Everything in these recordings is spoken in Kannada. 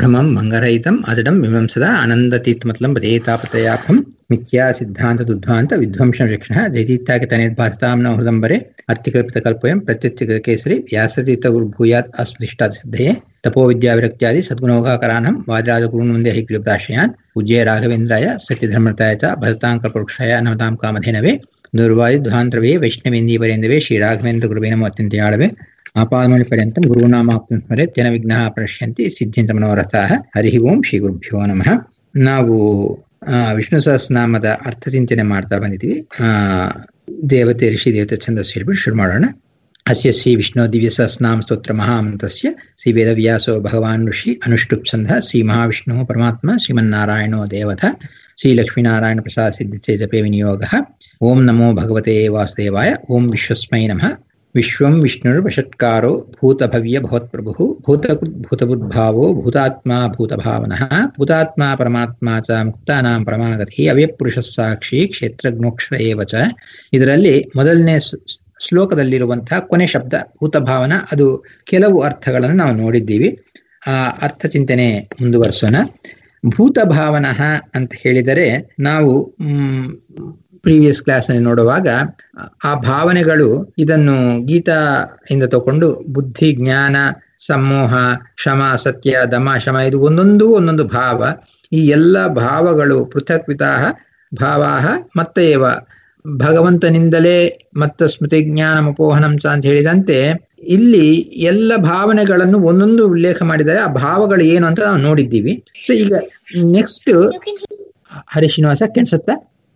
నిర్భ్రమం మంగరహితం అజడం విమంసద ఆనందతీత్మతలం భజేతాపతయాపం మిథ్యా సిద్ధాంత దుద్ధ్వాంత విధ్వంసం విక్షణ జయతీత్యాకిత నిర్భాసతాం న హృదంబరే అర్థికల్పితకల్పోయం ప్రత్యక్షకేసరి వ్యాసతీర్థ గురు భూయాత్ అస్మృష్టాత్ సిద్ధయే ತಪೋ ವಿದ್ಯಾ ವಿರಕ್ತ್ಯಾದಿ ಸದ್ಗುಣೋಗಾಕರಾನಂ ವಾದಿರಾಜಗುರುನ್ ಮುಂದೆ ಹೈಕ್ಲಿಪ್ತಾಶ್ರಯಾನ್ ಪೂಜ್ಯ ರಾಘವೇಂದ್ರಾಯ ಸತ್ಯಧರ್ಮತಾಯ ಚ ಭಜತಾಂ ಕಲ್ಪವೃಕ್ಷಾಯ ನಮತಾಂ ಕಾಮಧೇನವೇ ದುರ್ವಾದಿ ಧ್ವಾಂತರವೇ ವೈಷ್ಣವೇಂದೀವರೇಂದವೇ ಶ್ರೀ ರಾಘವೇಂದ್ರ ಗುರುವೇ ನಮೋ ಅತ್ಯಂತಯಾಳವೇ ಆಪಾದಮೌಳಿ ಪರ್ಯಂತಂ ಗುರುನಾಮಾಪ್ತಂ ಸ್ಮರೆ ತೇನ ವಿಘ್ನಃ ಪ್ರಣಶ್ಯಂತಿ ಸಿದ್ಧಿಂತ ಮನೋರಥಾಃ ಹರಿ ಓಂ ಶ್ರೀ ಗುರುಭ್ಯೋ ನಮಃ ನಾವು ಆ, ವಿಷ್ಣು ಸಹಸ್ರನಾಮದ ಅರ್ಥ ಚಿಂತನೆ ಮಾಡ್ತಾ ಬಂದಿದ್ದೀವಿ ಆ ದೇವತೆ ಋಷಿ ದೇವತೆ ಛಂದಸ್ಸು ಹೇಳ್ಬಿಟ್ಟು ಶುರು ಮಾಡೋಣ ಅಸ್ಯ ಶ್ರೀ ವಿಷ್ಣು ದಿವ್ಯ ಸಹಸ್ರನಾಮ ಸ್ತೋತ್ರ ಮಹಾಮಂತ್ರಸ್ಯ ಶ್ರೀ ವೇದವ್ಯಾಸೋ ಭಗವಾನ್ ಋಷಿ ಅನುಷ್ಠುಪ್ ಛಂದ ಶ್ರೀ ಮಹಾವಿಷ್ಣು ಪರಮಾತ್ಮ ಶ್ರೀಮನ್ನಾರಾಯಣೋ ದೇವತ ಶ್ರೀ ಲಕ್ಷ್ಮೀನಾರಾಯಣ ಪ್ರಸಾದ ಸಿದ್ಧತೆ ಜಪೆ ವಿನಿಯೋಗ ಓಂ ನಮೋ ಭಗವತೆ ವಾಸುದೇವಾಯ ಓಂ ವಿಶ್ವಸ್ಮೈ ನಮಃ ವಿಶ್ವಂ ವಿಷ್ಣುರ್ವಷಟ್ಕಾರೋ ಭೂತಭವ್ಯ ಭವತ್ಪ್ರಭು ಭೂತಕೃತ್ ಭೂತಬುದ್ಭಾವೋ ಭೂತಾತ್ಮ ಭೂತಭಾವನಃ ಭೂತಾತ್ಮ ಪರಮಾತ್ಮ ಚ ಮುಕ್ತಾನಾಂ ಪರಮಾಗತಿ ಅವ್ಯಪುರುಷ ಸಾಕ್ಷಿ ಕ್ಷೇತ್ರಜ್ಞೋಕ್ಷರ ಏವ ಚ ಇದರಲ್ಲಿ ಮೊದಲನೇ ಸ್- ಶ್ಲೋಕದಲ್ಲಿರುವಂತಹ ಕೊನೆ ಶಬ್ದ ಭೂತಭಾವನ ಅದು ಕೆಲವು ಅರ್ಥಗಳನ್ನು ನಾವು ನೋಡಿದ್ದೀವಿ ಆ ಅರ್ಥ ಚಿಂತನೆ ಮುಂದುವರಿಸೋಣ ಭೂತಭಾವನ ಅಂತ ಹೇಳಿದರೆ ನಾವು ಪ್ರೀವಿಯಸ್ ಕ್ಲಾಸ್ನಲ್ಲಿ ನೋಡುವಾಗ ಆ ಭಾವನೆಗಳು ಇದನ್ನು ಗೀತಾ ಇಂದ ತಗೊಂಡು ಬುದ್ಧಿ ಜ್ಞಾನ ಸಮೋಹ ಕ್ಷಮ ಸತ್ಯ ದಮ ಶಮ ಇದು ಒಂದೊಂದು ಒಂದೊಂದು ಭಾವ ಈ ಎಲ್ಲ ಭಾವಗಳು ಪೃಥಕ್ ವಿತಾಹ ಭಾವಾಹ ಮತ್ತೆ ಇವ ಭಗವಂತನಿಂದಲೇ ಮತ್ತ ಸ್ಮೃತಿ ಜ್ಞಾನ ಮಪೋಹನಂ ಚ ಅಂತ ಹೇಳಿದಂತೆ ಇಲ್ಲಿ ಎಲ್ಲ ಭಾವನೆಗಳನ್ನು ಒಂದೊಂದು ಉಲ್ಲೇಖ ಮಾಡಿದ್ದಾರೆ ಆ ಭಾವಗಳು ಏನು ಅಂತ ನಾವು ನೋಡಿದ್ದೀವಿ ಸೊ ಈಗ ನೆಕ್ಸ್ಟ್ ಹರಿ ಶ್ರೀನಿವಾಸ ಕೆನ್ಸುತ್ತಾ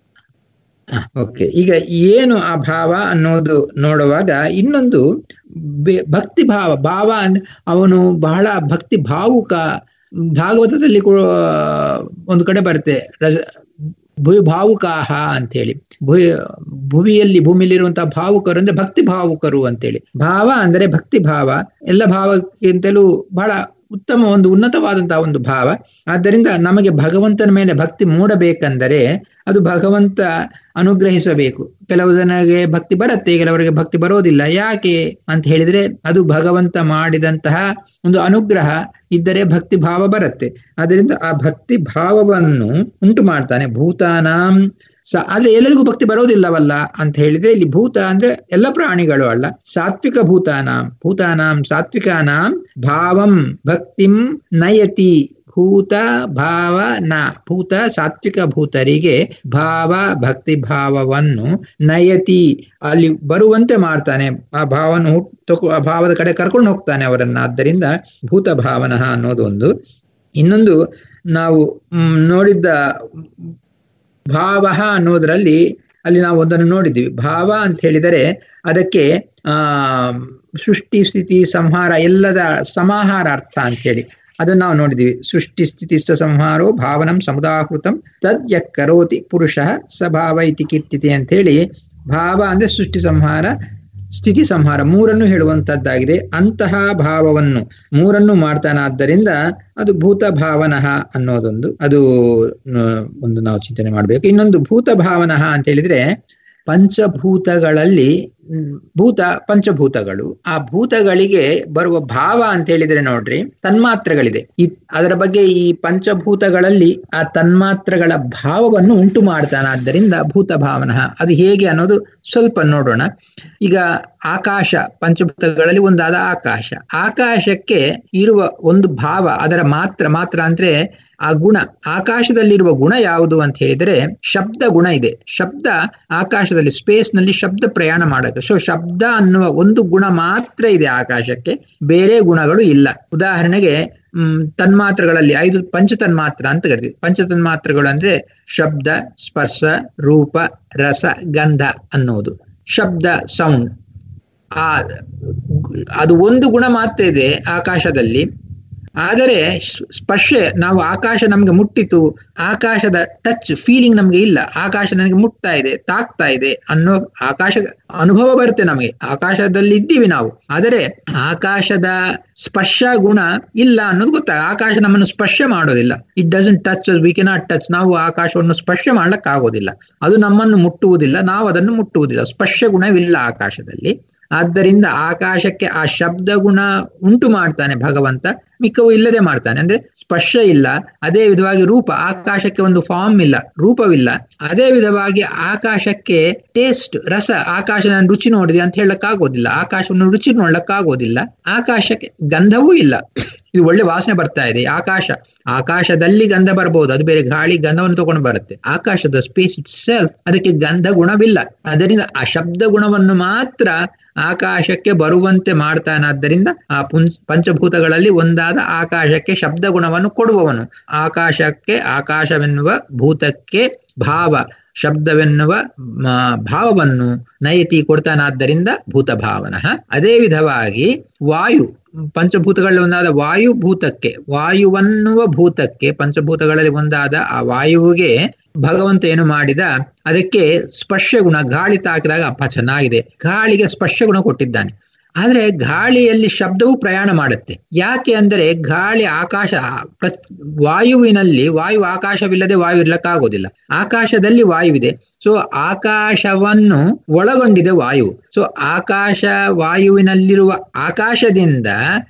ಓಕೆ ಈಗ ಏನು ಆ ಭಾವ ಅನ್ನೋದು ನೋಡುವಾಗ ಇನ್ನೊಂದು ಬೆ- ಭಕ್ತಿ ಭಾವ ಭಾವ ಅನ್- ಅವನು ಬಹಳ ಭಕ್ತಿ ಭಾವುಕ ಭಾಗವತದಲ್ಲಿ ಕೂ- ಒಂದು ಕಡೆ ಬರುತ್ತೆ ರಜ ಭೂ ಭಾವುಕಾಹ ಅಂತೇಳಿ ಭೂ ಭುವಿಯಲ್ಲಿ ಭೂಮಿಯಲ್ಲಿರುವಂತಹ ಭಾವುಕರು ಅಂದ್ರೆ ಭಕ್ತಿ ಭಾವುಕರು ಅಂತೇಳಿ ಭಾವ ಅಂದ್ರೆ ಭಕ್ತಿ ಭಾವ ಎಲ್ಲ ಭಾವಕ್ಕಿಂತಲೂ ಬಹಳ ಉತ್ತಮ ಒಂದು ಉನ್ನತವಾದಂತಹ ಒಂದು ಭಾವ ಆದ್ದರಿಂದ ನಮಗೆ ಭಗವಂತನ ಮೇಲೆ ಭಕ್ತಿ ಮೂಡಬೇಕೆಂದರೆ ಅದು ಭಗವಂತ ಅನುಗ್ರಹಿಸಬೇಕು ಕೆಲವು ಜನಗೆ ಭಕ್ತಿ ಬರುತ್ತೆ ಕೆಲವರಿಗೆ ಭಕ್ತಿ ಬರೋದಿಲ್ಲ ಯಾಕೆ ಅಂತ ಹೇಳಿದ್ರೆ ಅದು ಭಗವಂತ ಮಾಡಿದಂತಹ ಒಂದು ಅನುಗ್ರಹ ಇದ್ದರೆ ಭಕ್ತಿ ಭಾವ ಬರುತ್ತೆ ಅದರಿಂದ ಆ ಭಕ್ತಿ ಭಾವವನ್ನು ಉಂಟು ಮಾಡ್ತಾನೆ ಭೂತಾನಾಂ ಸ ಆದ್ರೆ ಎಲ್ಲರಿಗೂ ಭಕ್ತಿ ಬರೋದಿಲ್ಲವಲ್ಲ ಅಂತ ಹೇಳಿದ್ರೆ ಇಲ್ಲಿ ಭೂತ ಅಂದ್ರೆ ಎಲ್ಲ ಪ್ರಾಣಿಗಳು ಅಲ್ಲ ಸಾತ್ವಿಕ ಭೂತಾನಾಂ ಭೂತಾನಾಂ ಸಾತ್ವಿಕಾನಾಂ ಭಾವಂ ಭಕ್ತಿಂ ನಯತಿ ಭೂತ ಭಾವ ನ ಭೂತ ಸಾತ್ವಿಕ ಭೂತರಿಗೆ ಭಾವ ಭಕ್ತಿ ಭಾವವನ್ನು ನಯತಿ ಅಲ್ಲಿ ಬರುವಂತೆ ಮಾಡ್ತಾನೆ ಆ ಭಾವವನ್ನು ಹುಟ್- ತಗೊ- ಆ ಭಾವದ ಕಡೆ ಕರ್ಕೊಂಡು ಹೋಗ್ತಾನೆ ಅವರನ್ನ ಆದ್ದರಿಂದ ಭೂತ ಭಾವನಃ ಅನ್ನೋದೊಂದು ಇನ್ನೊಂದು ನಾವು ಮ್, ನೋಡಿದ್ದ ಭಾವ ಅನ್ನೋದ್ರಲ್ಲಿ ಅಲ್ಲಿ ನಾವು ಒಂದನ್ನು ನೋಡಿದ್ವಿ ಭಾವ ಅಂತ ಹೇಳಿದರೆ ಅದಕ್ಕೆ ಆ ಸೃಷ್ಟಿ ಸ್ಥಿತಿ ಸಂಹಾರ ಎಲ್ಲದ ಸಮಾಹಾರ ಅರ್ಥ ಅಂತ ಹೇಳಿ ಅದನ್ನು ನಾವು ನೋಡಿದ್ವಿ ಸೃಷ್ಟಿ ಸ್ಥಿತಿ ಸ ಸಂಹಾರೋ ಭಾವನಂ ಸಮುದಾಹೃತಂ ತದ್ ಯಕ್ ಕರೋತಿ ಪುರುಷ ಸ ಭಾವ ಇತಿ ಕೀರ್ತಿತೆ ಅಂತ ಹೇಳಿ ಭಾವ ಅಂದ್ರೆ ಸೃಷ್ಟಿ ಸಂಹಾರ ಸ್ಥಿತಿ ಸಂಹಾರ ಮೂರನ್ನು ಹೇಳುವಂತದ್ದಾಗಿದೆ ಅಂತಹ ಭಾವವನ್ನು ಮೂರನ್ನು ಮಾಡ್ತಾನಾದ್ದರಿಂದ ಅದು ಭೂತ ಭಾವನಃ ಅನ್ನೋದೊಂದು ಅದು ನ- ಒಂದು ನಾವು ಚಿಂತನೆ ಮಾಡಬೇಕು ಇನ್ನೊಂದು ಭೂತ ಭಾವನಃ ಅಂತ ಹೇಳಿದ್ರೆ ಪಂಚಭೂತಗಳಲ್ಲಿ ಹ್ಮ್, ಭೂತ ಪಂಚಭೂತಗಳು ಆ ಭೂತಗಳಿಗೆ ಬರುವ ಭಾವ ಅಂತ ಹೇಳಿದ್ರೆ ನೋಡ್ರಿ ತನ್ಮಾತ್ರಗಳಿದೆ ಈ ಅದರ ಬಗ್ಗೆ ಈ ಪಂಚಭೂತಗಳಲ್ಲಿ ಆ ತನ್ಮಾತ್ರಗಳ ಭಾವವನ್ನು ಉಂಟು ಮಾಡ್ತಾನೆ ಆದ್ದರಿಂದ ಭೂತ ಭಾವನಃ ಅದು ಹೇಗೆ ಅನ್ನೋದು ಸ್ವಲ್ಪ ನೋಡೋಣ ಈಗ ಆಕಾಶ ಪಂಚಭೂತಗಳಲ್ಲಿ ಒಂದಾದ ಆಕಾಶ ಆಕಾಶಕ್ಕೆ ಇರುವ ಒಂದು ಭಾವ ಅದರ ಮಾತ್ರ ಮಾತ್ರ ಅಂದ್ರೆ ಆ ಗುಣ ಆಕಾಶದಲ್ಲಿರುವ ಗುಣ ಯಾವುದು ಅಂತ ಹೇಳಿದರೆ ಶಬ್ದ ಗುಣ ಇದೆ ಶಬ್ದ ಆಕಾಶದಲ್ಲಿ ಸ್ಪೇಸ್ ನಲ್ಲಿ ಶಬ್ದ ಪ್ರಯಾಣ ಮಾಡುತ್ತೆ ಸೊ ಶಬ್ದ ಅನ್ನುವ ಒಂದು ಗುಣ ಮಾತ್ರ ಇದೆ ಆಕಾಶಕ್ಕೆ ಬೇರೆ ಗುಣಗಳು ಇಲ್ಲ ಉದಾಹರಣೆಗೆ ಹ್ಮ್ ತನ್ಮಾತ್ರಗಳಲ್ಲಿ ಐದು ಪಂಚ ತನ್ಮಾತ್ರ ಅಂತ ಕರಿತೀವಿ ಪಂಚ ತನ್ಮಾತ್ರಗಳು ಅಂದ್ರೆ ಶಬ್ದ ಸ್ಪರ್ಶ ರೂಪ ರಸ ಗಂಧ ಅನ್ನೋದು ಶಬ್ದ ಸೌಂಡ್ ಆ ಅದು ಒಂದು ಗುಣ ಮಾತ್ರ ಇದೆ ಆಕಾಶದಲ್ಲಿ ಆದರೆ ಸ್- ಸ್ಪರ್ಶ ನಾವು ಆಕಾಶ ನಮ್ಗೆ ಮುಟ್ಟಿತು ಆಕಾಶದ ಟಚ್ ಫೀಲಿಂಗ್ ನಮ್ಗೆ ಇಲ್ಲ ಆಕಾಶ ನನಗೆ ಮುಟ್ತಾ ಇದೆ ತಾಕ್ತಾ ಇದೆ ಅನ್ನೋ ಆಕಾಶ ಅನುಭವ ಬರುತ್ತೆ ನಮಗೆ ಆಕಾಶದಲ್ಲಿ ಇದ್ದೀವಿ ನಾವು ಆದರೆ ಆಕಾಶದ ಸ್ಪರ್ಶ ಗುಣ ಇಲ್ಲ ಅನ್ನೋದು ಗೊತ್ತಾಗ ಆಕಾಶ ನಮ್ಮನ್ನು ಸ್ಪರ್ಶ ಮಾಡೋದಿಲ್ಲ it doesn't touch we cannot touch ನಾವು ಆಕಾಶವನ್ನು ಸ್ಪರ್ಶ ಮಾಡ್ಲಿಕ್ಕೆ ಆಗೋದಿಲ್ಲ ಅದು ನಮ್ಮನ್ನು ಮುಟ್ಟುವುದಿಲ್ಲ ನಾವು ಅದನ್ನು ಮುಟ್ಟುವುದಿಲ್ಲ ಸ್ಪರ್ಶ ಗುಣವಿಲ್ಲ ಆಕಾಶದಲ್ಲಿ ಆದ್ದರಿಂದ ಆಕಾಶಕ್ಕೆ ಆ ಶಬ್ದ ಗುಣ ಉಂಟು ಮಾಡ್ತಾನೆ ಭಗವಂತ ಮಿಕ್ಕವು ಇಲ್ಲದೆ ಮಾಡ್ತಾನೆ ಅಂದ್ರೆ ಸ್ಪರ್ಶ ಇಲ್ಲ ಅದೇ ವಿಧವಾಗಿ ರೂಪ ಆಕಾಶಕ್ಕೆ ಒಂದು ಫಾರ್ಮ್ ಇಲ್ಲ ರೂಪವಿಲ್ಲ ಅದೇ ವಿಧವಾಗಿ ಆಕಾಶಕ್ಕೆ ಟೇಸ್ಟ್ ರಸ ಆಕಾಶ ನಾನು ರುಚಿ ನೋಡಿದೆ ಅಂತ ಹೇಳಕ್ಕಾಗೋದಿಲ್ಲ ಆಕಾಶವನ್ನು ರುಚಿ ನೋಡ್ಲಕ್ಕಾಗೋದಿಲ್ಲ ಆಕಾಶಕ್ಕೆ ಗಂಧವೂ ಇಲ್ಲ ಇದು ಒಳ್ಳೆ ವಾಸನೆ ಬರ್ತಾ ಇದೆ ಆಕಾಶ ಆಕಾಶದಲ್ಲಿ ಗಂಧ ಬರಬಹುದು ಅದು ಬೇರೆ ಗಾಳಿ ಗಂಧವನ್ನು ತಗೊಂಡು ಬರುತ್ತೆ ಆಕಾಶದ ಸ್ಪೇಸ್ ಇಟ್ ಸೆಲ್ಫ್ ಅದಕ್ಕೆ ಗಂಧ ಗುಣವಿಲ್ಲ ಅದರಿಂದ ಆ ಶಬ್ದ ಗುಣವನ್ನು ಮಾತ್ರ ಆಕಾಶಕ್ಕೆ ಬರುವಂತೆ ಮಾಡ್ತಾನಾದ್ದರಿಂದ ಆ ಪುಂಚ ಪಂಚಭೂತಗಳಲ್ಲಿ ಒಂದಾದ ಆಕಾಶಕ್ಕೆ ಶಬ್ದ ಗುಣವನ್ನು ಕೊಡುವವನು ಆಕಾಶಕ್ಕೆ ಆಕಾಶವೆನ್ನುವ ಭೂತಕ್ಕೆ ಭಾವ ಶಬ್ದವೆನ್ನುವ ಭಾವವನ್ನು ನಯತಿ ಕೊಡ್ತಾನಾದ್ದರಿಂದ ಭೂತ ಭಾವನ ಅದೇ ವಿಧವಾಗಿ ವಾಯು ಪಂಚಭೂತಗಳಲ್ಲಿ ಒಂದಾದ ವಾಯು ಭೂತಕ್ಕೆ ವಾಯುವನ್ನುವ ಭೂತಕ್ಕೆ ಪಂಚಭೂತಗಳಲ್ಲಿ ಒಂದಾದ ಆ ವಾಯುವಿಗೆ ಭಗವಂತ ಏನು ಮಾಡಿದ ಅದಕ್ಕೆ ಸ್ಪರ್ಶ ಗುಣ ಗಾಳಿ ತಾಕಿದಾಗ ಅಪ್ಪ ಚೆನ್ನಾಗಿದೆ ಗಾಳಿಗೆ ಸ್ಪರ್ಶ ಗುಣ ಕೊಟ್ಟಿದ್ದಾನೆ ಆದ್ರೆ ಗಾಳಿಯಲ್ಲಿ ಶಬ್ದವು ಪ್ರಯಾಣ ಮಾಡುತ್ತೆ ಯಾಕೆ ಅಂದರೆ ಗಾಳಿ ಆಕಾಶ ವಾಯುವಿನಲ್ಲಿ ವಾಯು ಆಕಾಶವಿಲ್ಲದೆ ವಾಯು ಇರ್ಲಕ್ಕಾಗೋದಿಲ್ಲ ಆಕಾಶದಲ್ಲಿ ವಾಯುವಿದೆ ಸೊ ಆಕಾಶವನ್ನು ಒಳಗೊಂಡಿದೆ ವಾಯು ಸೊ ಆಕಾಶ ವಾಯುವಿನಲ್ಲಿರುವ ಆಕಾಶದಿಂದ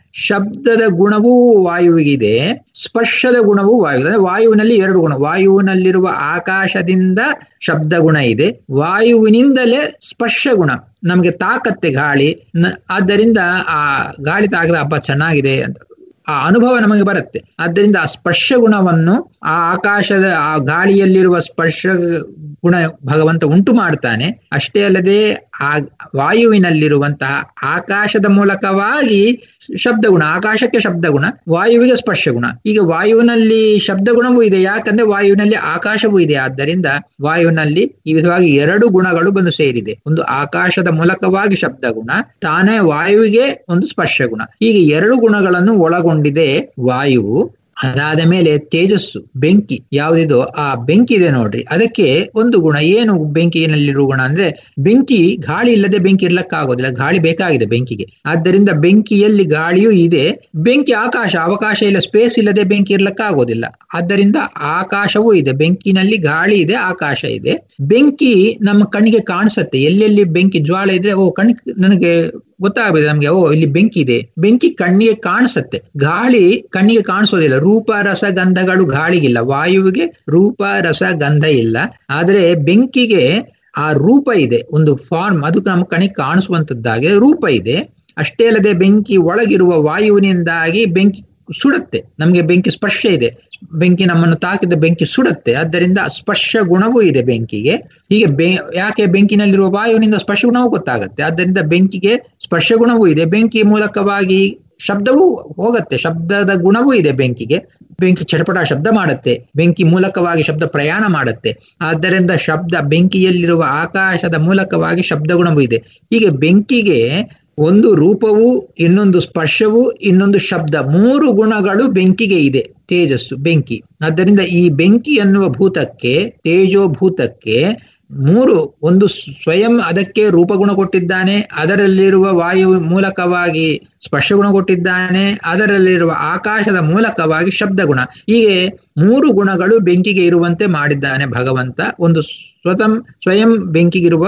ಶಬ್ದದ ಗುಣವೂ ವಾಯುವಿಗಿದೆ ಸ್ಪರ್ಶದ ಗುಣವೂ ವಾಯು ಅಂದ್ರೆ ವಾಯುವಿನಲ್ಲಿ ಎರಡು ಗುಣ ವಾಯುವಿನಲ್ಲಿರುವ ಆಕಾಶದಿಂದ ಶಬ್ದ ಗುಣ ಇದೆ ವಾಯುವಿನಿಂದಲೇ ಸ್ಪರ್ಶ ಗುಣ ನಮಗೆ ತಾಕತ್ತೆ ಗಾಳಿ ಆದ್ದರಿಂದ ಆ ಗಾಳಿ ತಾಕದ ಹಬ್ಬ ಚೆನ್ನಾಗಿದೆ ಅಂತ ಆ ಅನುಭವ ನಮಗೆ ಬರುತ್ತೆ ಆದ್ದರಿಂದ ಆ ಸ್ಪರ್ಶ ಗುಣವನ್ನು ಆ ಆಕಾಶದ ಆ ಗಾಳಿಯಲ್ಲಿರುವ ಸ್ಪರ್ಶ ಗುಣ ಭಗವಂತ ಉಂಟು ಮಾಡ್ತಾನೆ ಅಷ್ಟೇ ಅಲ್ಲದೆ ಆ ವಾಯುವಿನಲ್ಲಿರುವಂತಹ ಆಕಾಶದ ಮೂಲಕವಾಗಿ ಶಬ್ದ ಗುಣ ಆಕಾಶಕ್ಕೆ ಶಬ್ದ ಗುಣ ವಾಯುವಿಗೆ ಸ್ಪರ್ಶ ಗುಣ ಈಗ ವಾಯುವಿನಲ್ಲಿ ಶಬ್ದ ಗುಣವೂ ಇದೆ ಯಾಕಂದ್ರೆ ವಾಯುವಿನಲ್ಲಿ ಆಕಾಶವೂ ಇದೆ ಆದ್ದರಿಂದ ವಾಯುವಿನಲ್ಲಿ ಈ ವಿಧವಾಗಿ ಎರಡು ಗುಣಗಳು ಬಂದು ಸೇರಿದೆ ಒಂದು ಆಕಾಶದ ಮೂಲಕವಾಗಿ ಶಬ್ದ ಗುಣ ತಾನೇ ವಾಯುವಿಗೆ ಒಂದು ಸ್ಪರ್ಶ ಗುಣ ಹೀಗೆ ಎರಡು ಗುಣಗಳನ್ನು ಒಳಗೊಂಡಿದೆ ವಾಯುವು ಅದಾದ ಮೇಲೆ ತೇಜಸ್ಸು ಬೆಂಕಿ ಯಾವುದಿದೋ ಆ ಬೆಂಕಿ ಇದೆ ನೋಡ್ರಿ ಅದಕ್ಕೆ ಒಂದು ಗುಣ ಏನು ಬೆಂಕಿನಲ್ಲಿರುವ ಗುಣ ಅಂದ್ರೆ ಬೆಂಕಿ ಗಾಳಿ ಇಲ್ಲದೆ ಬೆಂಕಿ ಇರ್ಲಕ್ಕಾಗೋದಿಲ್ಲ ಗಾಳಿ ಬೇಕಾಗಿದೆ ಬೆಂಕಿಗೆ ಆದ್ದರಿಂದ ಬೆಂಕಿಯಲ್ಲಿ ಗಾಳಿಯೂ ಇದೆ ಬೆಂಕಿ ಆಕಾಶ ಅವಕಾಶ ಇಲ್ಲ ಸ್ಪೇಸ್ ಇಲ್ಲದೆ ಬೆಂಕಿ ಇರ್ಲಕ್ಕಾಗೋದಿಲ್ಲ ಆದ್ದರಿಂದ ಆಕಾಶವೂ ಇದೆ ಬೆಂಕಿನಲ್ಲಿ ಗಾಳಿ ಇದೆ ಆಕಾಶ ಇದೆ ಬೆಂಕಿ ನಮ್ಮ ಕಣ್ಣಿಗೆ ಕಾಣಿಸುತ್ತೆ ಎಲ್ಲೆಲ್ಲಿ ಬೆಂಕಿ ಜ್ವಾಳ ಇದ್ರೆ ಓ ಕಣ್ ನನಗೆ ಗೊತ್ತಾಗಬೇಕು ನಮ್ಗೆ ಓ ಇಲ್ಲಿ ಬೆಂಕಿ ಇದೆ ಬೆಂಕಿ ಕಣ್ಣಿಗೆ ಕಾಣಿಸುತ್ತೆ ಗಾಳಿ ಕಣ್ಣಿಗೆ ಕಾಣಿಸೋದಿಲ್ಲ ರೂಪ ರಸ ಗಂಧಗಳು ಗಾಳಿಗಿಲ್ಲ ವಾಯುವಿಗೆ ರೂಪ ರಸ ಗಂಧ ಇಲ್ಲ ಆದ್ರೆ ಬೆಂಕಿಗೆ ಆ ರೂಪ ಇದೆ ಒಂದು ಫಾರ್ಮ್ ಅದು ನಮ್ಮ ಕಣ್ಣಿಗೆ ಕಾಣಿಸುವಂತದ್ದಾಗಿ ರೂಪ ಇದೆ ಅಷ್ಟೇ ಅಲ್ಲದೆ ಬೆಂಕಿ ಒಳಗಿರುವ ವಾಯುವಿನಿಂದಾಗಿ ಬೆಂಕಿ ಸುಡುತ್ತೆ ನಮಗೆ ಬೆಂಕಿ ಸ್ಪರ್ಶ ಇದೆ ಬೆಂಕಿ ನಮ್ಮನ್ನು ತಾಕಿದ ಬೆಂಕಿ ಸುಡುತ್ತೆ ಆದ್ದರಿಂದ ಸ್ಪರ್ಶ ಗುಣವೂ ಇದೆ ಬೆಂಕಿಗೆ ಹೀಗೆ ಬೆ ಯಾಕೆ ಬೆಂಕಿನಲ್ಲಿರುವ ವಾಯುವಿನಿಂದ ಸ್ಪರ್ಶ ಗುಣವೂ ಗೊತ್ತಾಗುತ್ತೆ ಆದ್ದರಿಂದ ಬೆಂಕಿಗೆ ಸ್ಪರ್ಶ ಗುಣವೂ ಇದೆ ಬೆಂಕಿ ಮೂಲಕವಾಗಿ ಶಬ್ದವೂ ಹೋಗುತ್ತೆ ಶಬ್ದದ ಗುಣವೂ ಇದೆ ಬೆಂಕಿಗೆ ಬೆಂಕಿ ಚಟಪಟ ಶಬ್ದ ಮಾಡುತ್ತೆ ಬೆಂಕಿ ಮೂಲಕವಾಗಿ ಶಬ್ದ ಪ್ರಯಾಣ ಮಾಡುತ್ತೆ ಆದ್ದರಿಂದ ಶಬ್ದ ಬೆಂಕಿಯಲ್ಲಿರುವ ಆಕಾಶದ ಮೂಲಕವಾಗಿ ಶಬ್ದ ಗುಣವೂ ಇದೆ ಹೀಗೆ ಬೆಂಕಿಗೆ ಒಂದು ರೂಪವು ಇನ್ನೊಂದು ಸ್ಪರ್ಶವು ಇನ್ನೊಂದು ಶಬ್ದ ಮೂರು ಗುಣಗಳು ಬೆಂಕಿಗೆ ಇದೆ ತೇಜಸ್ಸು ಬೆಂಕಿ ಆದ್ದರಿಂದ ಈ ಬೆಂಕಿ ಎನ್ನುವ ಭೂತಕ್ಕೆ ತೇಜೋ ಭೂತಕ್ಕೆ ಮೂರು ಒಂದು ಸ್ವಯಂ ಅದಕ್ಕೆ ರೂಪಗುಣ ಕೊಟ್ಟಿದ್ದಾನೆ ಅದರಲ್ಲಿರುವ ವಾಯು ಮೂಲಕವಾಗಿ ಸ್ಪರ್ಶಗುಣ ಕೊಟ್ಟಿದ್ದಾನೆ ಅದರಲ್ಲಿರುವ ಆಕಾಶದ ಮೂಲಕವಾಗಿ ಶಬ್ದ ಗುಣ ಹೀಗೆ ಮೂರು ಗುಣಗಳು ಬೆಂಕಿಗೆ ಇರುವಂತೆ ಮಾಡಿದ್ದಾನೆ ಭಗವಂತ ಒಂದು ಸ್ವತಂ ಸ್ವಯಂ ಬೆಂಕಿಗಿರುವ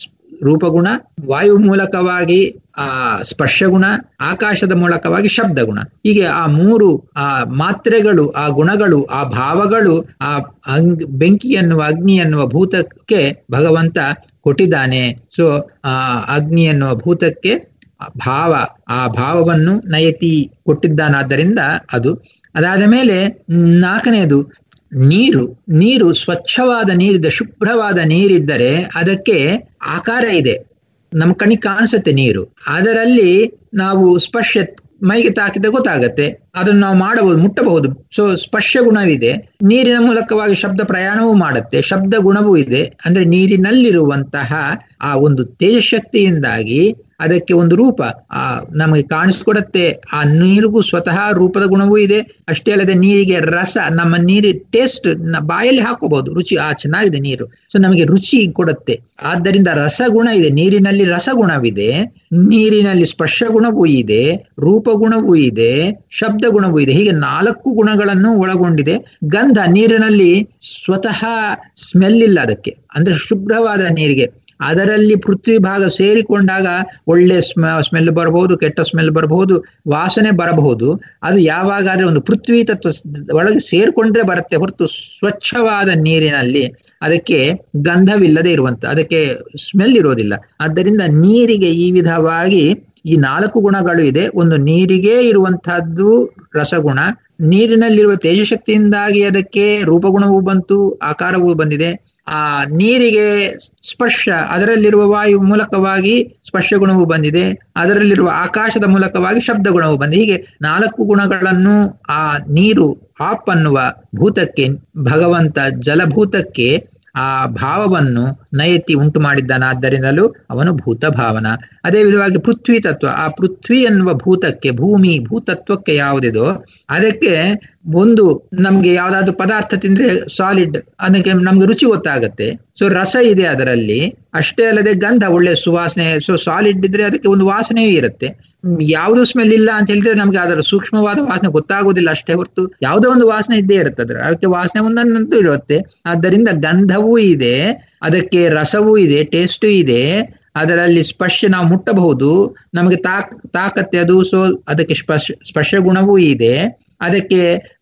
ರೂಪಗುಣ ವಾಯು ಮೂಲಕವಾಗಿ ಆ ಸ್ಪರ್ಶಗುಣ ಆಕಾಶದ ಮೂಲಕವಾಗಿ ಶಬ್ದಗುಣ ಹೀಗೆ ಆ ಮೂರು ಆ ಮಾತ್ರೆಗಳು ಆ ಗುಣಗಳು ಆ ಭಾವಗಳು ಆ ಅಂಗ್ ಬೆಂಕಿ ಎನ್ನುವ ಅಗ್ನಿ ಎನ್ನುವ ಭೂತಕ್ಕೆ ಭಗವಂತ ಕೊಟ್ಟಿದ್ದಾನೆ ಸೊ ಆ ಅಗ್ನಿ ಎನ್ನುವ ಭೂತಕ್ಕೆ ಭಾವ ಆ ಭಾವವನ್ನು ನಯತಿ ಕೊಟ್ಟಿದ್ದಾನಾದ್ದರಿಂದ ಅದು ಅದಾದ ಮೇಲೆ ನಾಲ್ಕನೆಯದು ನೀರು ನೀರು ಸ್ವಚ್ಛವಾದ ನೀರಿದ್ದ ಶುಭ್ರವಾದ ನೀರಿದ್ದರೆ ಅದಕ್ಕೆ ಆಕಾರ ಇದೆ ನಮ್ಮ ಕಣ್ಣಿಗೆ ಕಾಣಿಸುತ್ತೆ ನೀರು ಅದರಲ್ಲಿ ನಾವು ಸ್ಪರ್ಶ ಮೈಗೆ ತಾಕಿದ ಗೊತ್ತಾಗತ್ತೆ ಅದನ್ನು ನಾವು ಮಾಡಬಹುದು ಮುಟ್ಟಬಹುದು ಸೊ ಸ್ಪರ್ಶ ಗುಣವಿದೆ ನೀರಿನ ಮೂಲಕವಾಗಿ ಶಬ್ದ ಪ್ರಯಾಣವೂ ಮಾಡುತ್ತೆ ಶಬ್ದ ಗುಣವೂ ಇದೆ ಅಂದ್ರೆ ನೀರಿನಲ್ಲಿರುವಂತಹ ಆ ಒಂದು ತೇಜಶಕ್ತಿಯಿಂದಾಗಿ ಅದಕ್ಕೆ ಒಂದು ರೂಪ ಆ ನಮಗೆ ಕಾಣಿಸ್ಕೊಡತ್ತೆ ಆ ನೀರಿಗೂ ಸ್ವತಃ ರೂಪದ ಗುಣವೂ ಇದೆ ಅಷ್ಟೇ ಅಲ್ಲದೆ ನೀರಿಗೆ ರಸ ನಮ್ಮ ನೀರಿ ಟೇಸ್ಟ್ ಬಾಯಲ್ಲಿ ಹಾಕೋಬಹುದು ರುಚಿ ಆ ಚೆನ್ನಾಗಿದೆ ನೀರು ಸೊ ನಮಗೆ ರುಚಿ ಕೊಡುತ್ತೆ ಆದ್ದರಿಂದ ರಸಗುಣ ಇದೆ ನೀರಿನಲ್ಲಿ ರಸಗುಣವಿದೆ ನೀರಿನಲ್ಲಿ ಸ್ಪರ್ಶ ಗುಣವೂ ಇದೆ ರೂಪಗುಣವೂ ಇದೆ ಶಬ್ದ ಗುಣವೂ ಇದೆ ಹೀಗೆ ನಾಲ್ಕು ಗುಣಗಳನ್ನು ಒಳಗೊಂಡಿದೆ ಗಂಧ ನೀರಿನಲ್ಲಿ ಸ್ವತಃ ಸ್ಮೆಲ್ ಇಲ್ಲ ಅದಕ್ಕೆ ಅಂದ್ರೆ ಶುಭ್ರವಾದ ನೀರಿಗೆ ಅದರಲ್ಲಿ ಪೃಥ್ವಿ ಭಾಗ ಸೇರಿಕೊಂಡಾಗ ಒಳ್ಳೆ ಸ್ಮ ಸ್ಮೆಲ್ ಬರಬಹುದು ಕೆಟ್ಟ ಸ್ಮೆಲ್ ಬರಬಹುದು ವಾಸನೆ ಬರಬಹುದು ಅದು ಯಾವಾಗಾದ್ರೆ ಒಂದು ಪೃಥ್ವಿ ತತ್ವ ಒಳಗೆ ಸೇರ್ಕೊಂಡ್ರೆ ಬರುತ್ತೆ ಹೊರತು ಸ್ವಚ್ಛವಾದ ನೀರಿನಲ್ಲಿ ಅದಕ್ಕೆ ಗಂಧವಿಲ್ಲದೆ ಇರುವಂತ ಅದಕ್ಕೆ ಸ್ಮೆಲ್ ಇರೋದಿಲ್ಲ ಆದ್ದರಿಂದ ನೀರಿಗೆ ಈ ವಿಧವಾಗಿ ಈ ನಾಲ್ಕು ಗುಣಗಳು ಇದೆ ಒಂದು ನೀರಿಗೆ ಇರುವಂತಹದ್ದು ರಸಗುಣ ನೀರಿನಲ್ಲಿರುವ ತೇಜಶಕ್ತಿಯಿಂದಾಗಿ ಅದಕ್ಕೆ ರೂಪಗುಣವೂ ಬಂತು ಆಕಾರವೂ ಬಂದಿದೆ ಆ ನೀರಿಗೆ ಸ್ಪರ್ಶ ಅದರಲ್ಲಿರುವ ವಾಯು ಮೂಲಕವಾಗಿ ಸ್ಪರ್ಶ ಗುಣವು ಬಂದಿದೆ ಅದರಲ್ಲಿರುವ ಆಕಾಶದ ಮೂಲಕವಾಗಿ ಶಬ್ದ ಗುಣವು ಬಂದಿದೆ ಹೀಗೆ ನಾಲ್ಕು ಗುಣಗಳನ್ನು ಆ ನೀರು ಆಪ್ ಅನ್ನುವ ಭೂತಕ್ಕೆ ಭಗವಂತ ಜಲಭೂತಕ್ಕೆ ಆ ಭಾವವನ್ನು ನಯತಿ ಉಂಟು ಮಾಡಿದ್ದಾನಾದ್ದರಿಂದಲೂ ಅವನು ಭೂತ ಭಾವನ ಅದೇ ವಿಧವಾಗಿ ಪೃಥ್ವಿ ತತ್ವ ಆ ಪೃಥ್ವಿ ಎನ್ನುವ ಭೂತಕ್ಕೆ ಭೂಮಿ ಭೂತತ್ವಕ್ಕೆ ಯಾವುದಿದೋ ಅದಕ್ಕೆ ಒಂದು ನಮ್ಗೆ ಯಾವ್ದಾದ್ರು ಪದಾರ್ಥ ತಿಂದ್ರೆ ಸಾಲಿಡ್ ಅದಕ್ಕೆ ನಮ್ಗೆ ರುಚಿ ಗೊತ್ತಾಗತ್ತೆ ಸೊ ರಸ ಇದೆ ಅದರಲ್ಲಿ ಅಷ್ಟೇ ಅಲ್ಲದೆ ಗಂಧ ಒಳ್ಳೆ ಸುವಾಸನೆ ಸೊ ಸಾಲಿಡ್ ಇದ್ರೆ ಅದಕ್ಕೆ ಒಂದು ವಾಸನೆಯೂ ಇರುತ್ತೆ ಯಾವುದು ಸ್ಮೆಲ್ ಇಲ್ಲ ಅಂತ ಹೇಳಿದ್ರೆ ನಮ್ಗೆ ಅದರ ಸೂಕ್ಷ್ಮವಾದ ವಾಸನೆ ಗೊತ್ತಾಗೋದಿಲ್ಲ ಅಷ್ಟೇ ಹೊರತು ಯಾವುದೋ ಒಂದು ವಾಸನೆ ಇದ್ದೇ ಇರುತ್ತೆ ಅದ್ರ ಅದಕ್ಕೆ ವಾಸನೆ ಒಂದೊಂದಂತೂ ಇರುತ್ತೆ ಆದ್ದರಿಂದ ಗಂಧವೂ ಇದೆ ಅದಕ್ಕೆ ರಸವೂ ಇದೆ ಟೇಸ್ಟು ಇದೆ ಅದರಲ್ಲಿ ಸ್ಪರ್ಶ ನಾವು ಮುಟ್ಟಬಹುದು ನಮಗೆ ತಾಕ್ ತಾಕತ್ತೆ ಅದು ಸೊ ಅದಕ್ಕೆ ಸ್ಪರ್ಶ ಸ್ಪರ್ಶ ಗುಣವೂ ಇದೆ ಅದಕ್ಕೆ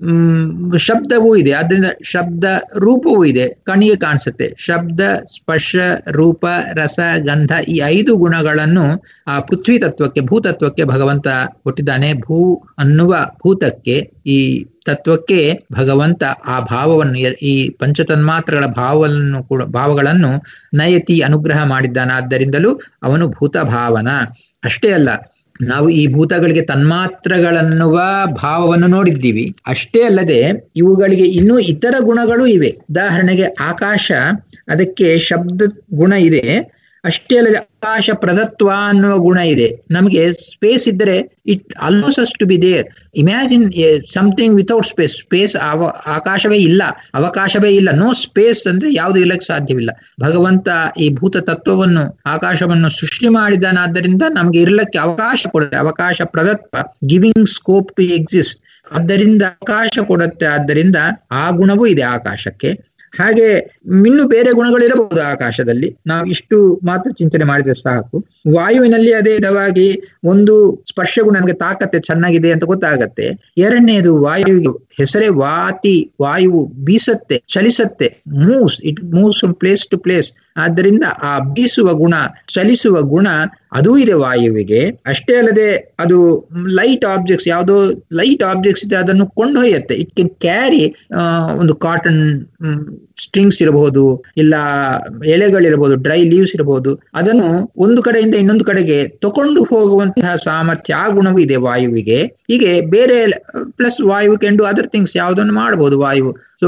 ಹ್ಮ್ ಶಬ್ದವೂ ಇದೆ ಅದರಿಂದ ಶಬ್ದ ರೂಪವೂ ಇದೆ ಕಣ್ಣಿಗೆ ಕಾಣಿಸುತ್ತೆ ಶಬ್ದ ಸ್ಪರ್ಶ ರೂಪ ರಸ ಗಂಧ ಈ ಐದು ಗುಣಗಳನ್ನು ಆ ಪೃಥ್ವಿ ತತ್ವಕ್ಕೆ ಭೂತತ್ವಕ್ಕೆ ಭಗವಂತ ಕೊಟ್ಟಿದ್ದಾನೆ ಭೂ ಅನ್ನುವ ಭೂತಕ್ಕೆ ಈ ತತ್ವಕ್ಕೆ ಭಗವಂತ ಆ ಭಾವವನ್ನು ಈ ಪಂಚತನ್ಮಾತ್ರಗಳ ಭಾವವನ್ನು ಕೂಡ ಭಾವಗಳನ್ನು ನಯತಿ ಅನುಗ್ರಹ ಮಾಡಿದ್ದಾನಾದ್ದರಿಂದಲೂ ಅವನು ಭೂತ ಭಾವನ ಅಷ್ಟೇ ಅಲ್ಲ ನಾವು ಈ ಭೂತಗಳಿಗೆ ತನ್ಮಾತ್ರಗಳನ್ನುವ ಭಾವವನ್ನು ನೋಡಿದ್ದೀವಿ ಅಷ್ಟೇ ಅಲ್ಲದೆ ಇವುಗಳಿಗೆ ಇನ್ನೂ ಇತರ ಗುಣಗಳು ಇವೆ ಉದಾಹರಣೆಗೆ ಆಕಾಶ ಅದಕ್ಕೆ ಶಬ್ದ ಗುಣ ಇದೆ ಅಷ್ಟೇ ಅಲ್ಲದೆ ಆಕಾಶ ಪ್ರದತ್ವ ಅನ್ನುವ ಗುಣ ಇದೆ ನಮಗೆ ಸ್ಪೇಸ್ ಇದ್ದರೆ it almost has to be there imagine something without space space ಅವ ಆಕಾಶವೇ ಇಲ್ಲ ಅವಕಾಶವೇ ಇಲ್ಲ ನೋ ಸ್ಪೇಸ್ ಅಂದ್ರೆ ಯಾವುದು ಇಲ್ಲಕ್ಕೆ ಸಾಧ್ಯವಿಲ್ಲ ಭಗವಂತ ಈ ಭೂತ ತತ್ವವನ್ನು ಆಕಾಶವನ್ನು ಸೃಷ್ಟಿ ಮಾಡಿದ್ದಾನಾದ್ದರಿಂದ ನಮಗೆ ಇರಲಿಕ್ಕೆ ಅವಕಾಶ ಕೊಡುತ್ತೆ ಅವಕಾಶ ಪ್ರದತ್ವ ಗಿವಿಂಗ್ ಸ್ಕೋಪ್ ಟು ಎಕ್ಸಿಸ್ಟ್ ಆದ್ದರಿಂದ ಅವಕಾಶ ಕೊಡುತ್ತೆ ಆದ್ದರಿಂದ ಆ ಗುಣವೂ ಇದೆ ಆಕಾಶಕ್ಕೆ ಹಾಗೆ ಇನ್ನು ಬೇರೆ ಗುಣಗಳಿರಬಹುದು ಆಕಾಶದಲ್ಲಿ ನಾವು ಇಷ್ಟು ಮಾತ್ರ ಚಿಂತನೆ ಮಾಡಿದ್ರೆ ಸಾಕು ವಾಯುವಿನಲ್ಲಿ ಅದೇ ವಿಧವಾಗಿ ಒಂದು ಸ್ಪರ್ಶ ಗುಣ ನಮಗೆ ತಾಕತ್ತೆ ಚೆನ್ನಾಗಿದೆ ಅಂತ ಗೊತ್ತಾಗತ್ತೆ ಎರಡನೇದು ವಾಯುವಿಗೆ ಹೆಸರೇ ವಾತಿ ವಾಯುವು ಬೀಸತ್ತೆ ಚಲಿಸತ್ತೆ moves it moves from place to place ಆದ್ದರಿಂದ ಆ ಬೀಸುವ ಗುಣ ಚಲಿಸುವ ಗುಣ ಅದೂ ಇದೆ ವಾಯುವಿಗೆ ಅಷ್ಟೇ ಅಲ್ಲದೆ ಅದು ಲೈಟ್ ಆಬ್ಜೆಕ್ಟ್ಸ್ ಯಾವುದೋ ಲೈಟ್ ಆಬ್ಜೆಕ್ಟ್ಸ್ ಇದೆ ಅದನ್ನು ಕೊಂಡೊಯ್ಯತ್ತೆ ಇಟ್ ಕೆನ್ ಕ್ಯಾರಿ ಒಂದು ಕಾಟನ್ ಸ್ಟ್ರಿಂಗ್ಸ್ ಇರಬಹುದು ಇಲ್ಲ ಎಲೆಗಳಿರಬಹುದು ಡ್ರೈ ಲೀವ್ಸ್ ಇರಬಹುದು ಅದನ್ನು ಒಂದು ಕಡೆಯಿಂದ ಇನ್ನೊಂದು ಕಡೆಗೆ ತಕೊಂಡು ಹೋಗುವಂತಹ ಸಾಮರ್ಥ್ಯ ಆ ಗುಣವೂ ಇದೆ ವಾಯುವಿಗೆ ಹೀಗೆ ಬೇರೆ ಪ್ಲಸ್ ವಾಯು ಕೆಂಡು ಅದರ್ ಥಿಂಗ್ಸ್ ಯಾವುದನ್ನು ಮಾಡಬಹುದು ವಾಯು ಸೊ